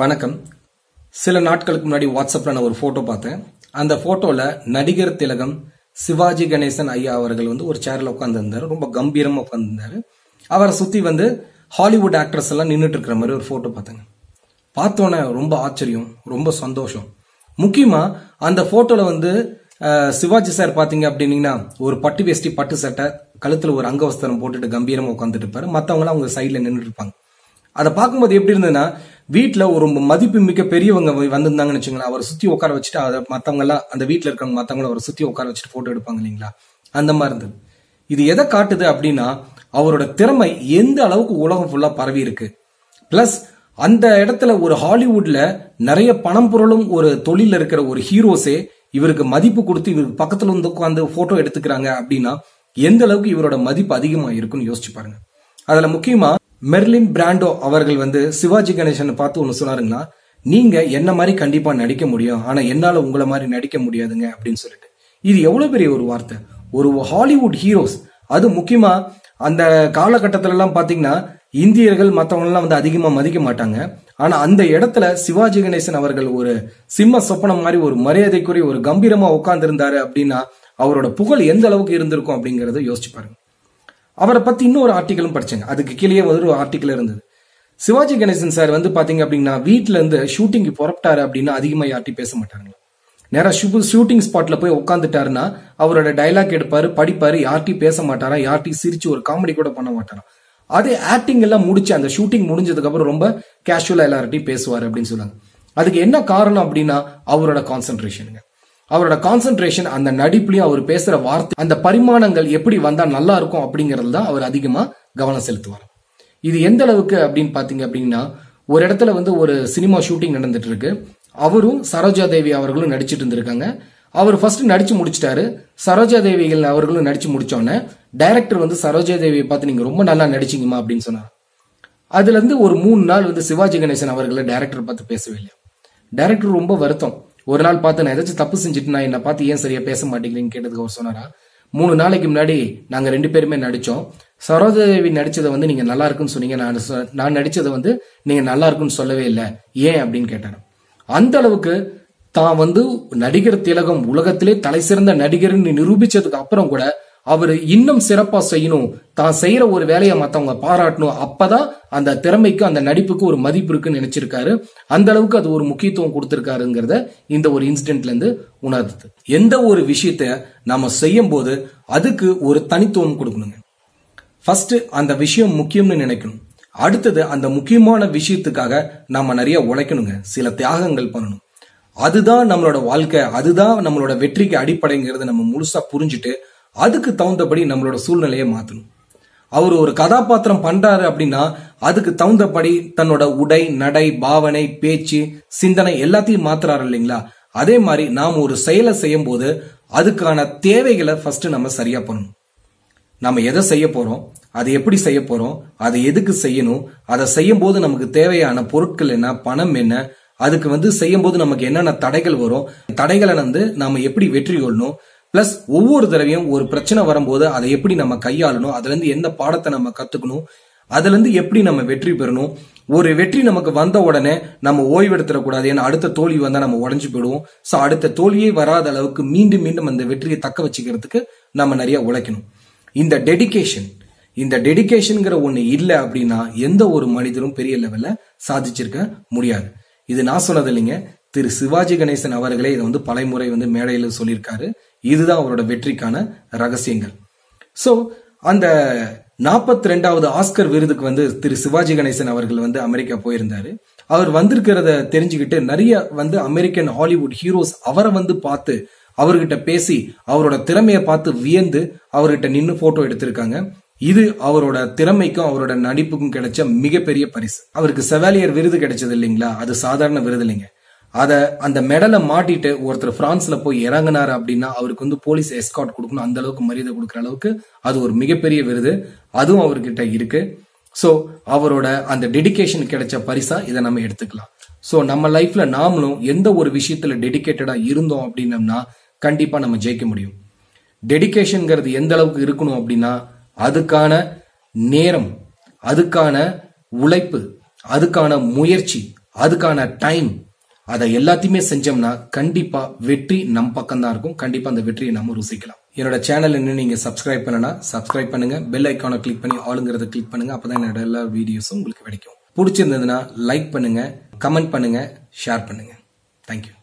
வணக்கம் சில நாட்களுக்கு முன்னாடி வாட்ஸ்அப்ல நான் ஒரு போட்டோ பார்த்தேன் அந்த போட்டோல நடிகர் திலகம் சிவாஜி கணேசன் ஐயா அவர்கள் வந்து ஒரு சேர்ல உட்காந்துருந்தாரு ரொம்ப கம்பீரமா உட்காந்துருந்தாரு அவரை சுத்தி வந்து ஹாலிவுட் ஆக்ட்ரஸ் எல்லாம் நின்றுட்டு இருக்கிற மாதிரி ஒரு போட்டோ பார்த்தேங்க பார்த்தோன்னே ரொம்ப ஆச்சரியம் ரொம்ப சந்தோஷம் முக்கியமா அந்த போட்டோல வந்து அஹ், சிவாஜி சார் பாத்தீங்க அப்படின்னீங்கன்னா ஒரு பட்டு வேஷ்டி பட்டு சட்டை கழுத்துல ஒரு அங்கவஸ்திரம் போட்டுட்டு கம்பீரமா உட்காந்துட்டு இருப்பாரு மத்தவங்க அவங்க சைட்ல நின்றுட்டு இருப்பாங்க அதை பார்க்கும்போது எப்படி இருந்ததுன்னா வீட்ல ஒரு மதிப்பு மிக்க பெரியவங்க வந்திருந்தாங்கன்னு வச்சுங்களேன் அவரை சுத்தி உட்கார வச்சுட்டு அதை மத்தவங்க எல்லாம் அந்த வீட்ல இருக்கவங்க மத்தவங்கள அவரை சுத்தி உட்கார வச்சுட்டு போட்டோ எடுப்பாங்க இல்லைங்களா அந்த மாதிரி இருந்தது இது எதை காட்டுது அப்படின்னா அவரோட திறமை எந்த அளவுக்கு உலகம் ஃபுல்லா பரவி இருக்கு பிளஸ் அந்த இடத்துல ஒரு ஹாலிவுட்ல நிறைய பணம் பொருளும் ஒரு தொழில இருக்கிற ஒரு ஹீரோஸே இவருக்கு மதிப்பு கொடுத்து இவருக்கு பக்கத்துல வந்து உட்காந்து போட்டோ எடுத்துக்கிறாங்க அப்படின்னா எந்த அளவுக்கு இவரோட மதிப்பு அதிகமா இருக்குன்னு யோசிச்சு பாருங்க அதுல முக்கியமா மெர்லின் பிராண்டோ அவர்கள் வந்து சிவாஜி கணேசனை பார்த்து ஒன்னு சொன்னாருங்களா நீங்க என்ன மாதிரி கண்டிப்பா நடிக்க முடியும் ஆனா என்னால உங்களை மாதிரி நடிக்க முடியாதுங்க அப்படின்னு சொல்லிட்டு இது எவ்வளவு பெரிய ஒரு வார்த்தை ஒரு ஹாலிவுட் ஹீரோஸ் அது முக்கியமா அந்த காலகட்டத்தில எல்லாம் பாத்தீங்கன்னா இந்தியர்கள் மத்தவங்க எல்லாம் வந்து அதிகமா மதிக்க மாட்டாங்க ஆனா அந்த இடத்துல சிவாஜி கணேசன் அவர்கள் ஒரு சிம்ம சொப்பனம் மாதிரி ஒரு மரியாதைக்குரிய ஒரு கம்பீரமா உட்கார்ந்து இருந்தாரு அப்படின்னா அவரோட புகழ் எந்த அளவுக்கு இருந்திருக்கும் அப்படிங்கறத யோசிச்சு பாருங்க அவரை பத்தி இன்னொரு ஆர்டிக்கலும் படிச்சேங்க அதுக்கு கீழே ஒரு ஆர்டிக்கல் இருந்தது சிவாஜி கணேசன் சார் வந்து பாத்தீங்க அப்படின்னா வீட்ல இருந்து ஷூட்டிங்க்கு புறப்பட்டாரு அப்படின்னா அதிகமா யார்ட்டையும் பேச மாட்டாங்களா நேரா ஷூட்டிங் ஸ்பாட்ல போய் உட்காந்துட்டாருன்னா அவரோட டைலாக் எடுப்பாரு படிப்பாரு யார்ட்டையும் பேச மாட்டாரா யார்ட்டையும் சிரிச்சு ஒரு காமெடி கூட பண்ண மாட்டாரா அதே ஆக்டிங் எல்லாம் முடிச்சு அந்த ஷூட்டிங் முடிஞ்சதுக்கு அப்புறம் ரொம்ப கேஷுவலா எல்லார்ட்டையும் பேசுவாரு அப்படின்னு சொல்லுவாங்க அதுக்கு என்ன காரணம் அப்படின்னா அவரோட கான்சென்ட்ரேஷனுங்க அவரோட கான்சென்ட்ரேஷன் அந்த நடிப்புலயும் அவர் பேசுற வார்த்தை அந்த பரிமாணங்கள் எப்படி வந்தா நல்லா இருக்கும் அப்படிங்கறதுல தான் அவர் அதிகமா கவனம் செலுத்துவார் இது எந்த அளவுக்கு அப்படின்னு பாத்தீங்க அப்படின்னா ஒரு இடத்துல வந்து ஒரு சினிமா ஷூட்டிங் நடந்துட்டு இருக்கு அவரும் சரோஜா தேவி அவர்களும் நடிச்சிட்டு இருந்திருக்காங்க அவர் ஃபர்ஸ்ட் நடிச்சு முடிச்சிட்டாரு சரோஜா தேவிகள் அவர்களும் நடிச்சு முடிச்சோன்னே டைரக்டர் வந்து சரோஜா தேவியை பார்த்து நீங்க ரொம்ப நல்லா நடிச்சீங்கம்மா அப்படின்னு சொன்னார் அதுல இருந்து ஒரு மூணு நாள் வந்து சிவாஜி கணேசன் அவர்களை டைரக்டர் பார்த்து பேசவே இல்லை டைரக்டர் ரொம்ப வருத்தம் ஒரு நாள் பார்த்து நான் ஏதாச்சும் தப்பு செஞ்சுட்டு நான் என்ன பார்த்து ஏன் சரியா பேச மாட்டேங்கிறீங்கன்னு கேட்டதுக்கு அவர் சொன்னாரா மூணு நாளைக்கு முன்னாடி நாங்க ரெண்டு பேருமே நடிச்சோம் சரோஜாதேவி நடிச்சதை வந்து நீங்க நல்லா இருக்குன்னு சொன்னீங்க நான் சொ- நான் நடிச்சதை வந்து நீங்க நல்லா இருக்குன்னு சொல்லவே இல்லை ஏன் அப்படின்னு கேட்டாரு அந்த அளவுக்கு தான் வந்து நடிகர் திலகம் உலகத்திலே தலை சிறந்த நடிகர்னு நிரூபிச்சதுக்கு அப்புறம் கூட அவர் இன்னும் சிறப்பா செய்யணும் தான் செய்யற ஒரு வேலையை மத்தவங்க பாராட்டணும் அப்பதான் அந்த திறமைக்கு அந்த நடிப்புக்கு ஒரு மதிப்பு இருக்குன்னு நினைச்சிருக்காரு அந்த அளவுக்கு அது ஒரு முக்கியத்துவம் கொடுத்திருக்காருங்கிறத இந்த ஒரு இன்சிடென்ட்ல இருந்து உணர்ந்தது எந்த ஒரு விஷயத்த நாம செய்யும் போது அதுக்கு ஒரு தனித்துவம் கொடுக்கணுங்க ஃபர்ஸ்ட் அந்த விஷயம் முக்கியம்னு நினைக்கணும் அடுத்தது அந்த முக்கியமான விஷயத்துக்காக நாம நிறைய உழைக்கணுங்க சில தியாகங்கள் பண்ணணும் அதுதான் நம்மளோட வாழ்க்கை அதுதான் நம்மளோட வெற்றிக்கு அடிப்படைங்கிறத நம்ம முழுசா புரிஞ்சுட்டு அதுக்கு தகுந்தபடி நம்மளோட சூழ்நிலையை மாத்தணும் அவர் ஒரு கதாபாத்திரம் பண்றாரு அப்படின்னா அதுக்கு தகுந்தபடி தன்னோட உடை நடை பாவனை பேச்சு சிந்தனை எல்லாத்தையும் மாத்துறாரு இல்லைங்களா அதே மாதிரி நாம் ஒரு செயலை செய்யும் போது அதுக்கான தேவைகளை ஃபர்ஸ்ட் நம்ம சரியா பண்ணணும் நம்ம எதை செய்ய போறோம் அதை எப்படி செய்ய போறோம் அதை எதுக்கு செய்யணும் அதை செய்யும் போது நமக்கு தேவையான பொருட்கள் என்ன பணம் என்ன அதுக்கு வந்து செய்யும் போது நமக்கு என்னென்ன தடைகள் வரும் தடைகளை வந்து நாம எப்படி வெற்றி கொள்ளணும் பிளஸ் ஒவ்வொரு தடவையும் ஒரு பிரச்சனை வரும்போது அதை எப்படி நம்ம கையாளணும் அதுல இருந்து எந்த பாடத்தை நம்ம கத்துக்கணும் அதுல இருந்து எப்படி நம்ம வெற்றி பெறணும் ஒரு வெற்றி நமக்கு வந்த உடனே நம்ம ஓய்வெடுத்துடக்கூடாது ஏன்னா அடுத்த தோல்வி வந்தா நம்ம உடஞ்சு போயிடுவோம் சோ அடுத்த தோல்வியே வராத அளவுக்கு மீண்டும் மீண்டும் அந்த வெற்றியை தக்க வச்சுக்கிறதுக்கு நம்ம நிறைய உழைக்கணும் இந்த டெடிகேஷன் இந்த டெடிகேஷன்ங்கிற ஒண்ணு இல்ல அப்படின்னா எந்த ஒரு மனிதரும் பெரிய லெவல்ல சாதிச்சிருக்க முடியாது இது நான் சொன்னது இல்லைங்க திரு சிவாஜி கணேசன் அவர்களே இதை வந்து பலமுறை வந்து மேடையில் சொல்லியிருக்காரு இதுதான் அவரோட வெற்றிக்கான ரகசியங்கள் சோ அந்த நாற்பத்தி ரெண்டாவது ஆஸ்கர் விருதுக்கு வந்து திரு சிவாஜி கணேசன் அவர்கள் வந்து அமெரிக்கா போயிருந்தாரு அவர் வந்திருக்கிறத தெரிஞ்சுக்கிட்டு நிறைய வந்து அமெரிக்கன் ஹாலிவுட் ஹீரோஸ் அவரை வந்து பார்த்து அவர்கிட்ட பேசி அவரோட திறமையை பார்த்து வியந்து அவர்கிட்ட நின்னு போட்டோ எடுத்திருக்காங்க இது அவரோட திறமைக்கும் அவரோட நடிப்புக்கும் கிடைச்ச மிகப்பெரிய பரிசு அவருக்கு செவாலியர் விருது கிடைச்சது இல்லைங்களா அது சாதாரண விருது இல்லைங்க அத அந்த மெடலை மாட்டிட்டு ஒருத்தர் பிரான்ஸ்ல போய் இறங்குனாரு அப்படின்னா அவருக்கு வந்து போலீஸ் எஸ்கார்ட் கொடுக்கணும் அந்த அளவுக்கு மரியாதை கொடுக்குற அளவுக்கு அது ஒரு மிகப்பெரிய விருது அதுவும் அவர்கிட்ட இருக்கு சோ அவரோட அந்த டெடிகேஷன் கிடைச்ச பரிசா இதை நம்ம எடுத்துக்கலாம் சோ நம்ம லைஃப்ல நாமளும் எந்த ஒரு விஷயத்துல டெடிகேட்டடா இருந்தோம் அப்படின்னம்னா கண்டிப்பா நம்ம ஜெயிக்க முடியும் டெடிகேஷன்ங்கிறது எந்த அளவுக்கு இருக்கணும் அப்படின்னா அதுக்கான நேரம் அதுக்கான உழைப்பு அதுக்கான முயற்சி அதுக்கான டைம் அதை எல்லாத்தையுமே செஞ்சோம்னா கண்டிப்பா வெற்றி நம் பக்கம் தான் இருக்கும் கண்டிப்பா அந்த வெற்றியை நம்ம ருசிக்கலாம் என்னோட சேனல் இன்னும் நீங்க சப்ஸ்கிரைப் பண்ணனா சப்ஸ்கிரைப் பண்ணுங்க பெல் ஐக்கானை கிளிக் பண்ணி ஆளுங்கிறத கிளிக் பண்ணுங்க அப்பதான் என்னோட எல்லா வீடியோஸும் உங்களுக்கு கிடைக்கும் பிடிச்சிருந்ததுன்னா லைக் பண்ணுங்க கமெண்ட் பண்ணுங்க ஷேர் பண்ணுங்க தேங்க்யூ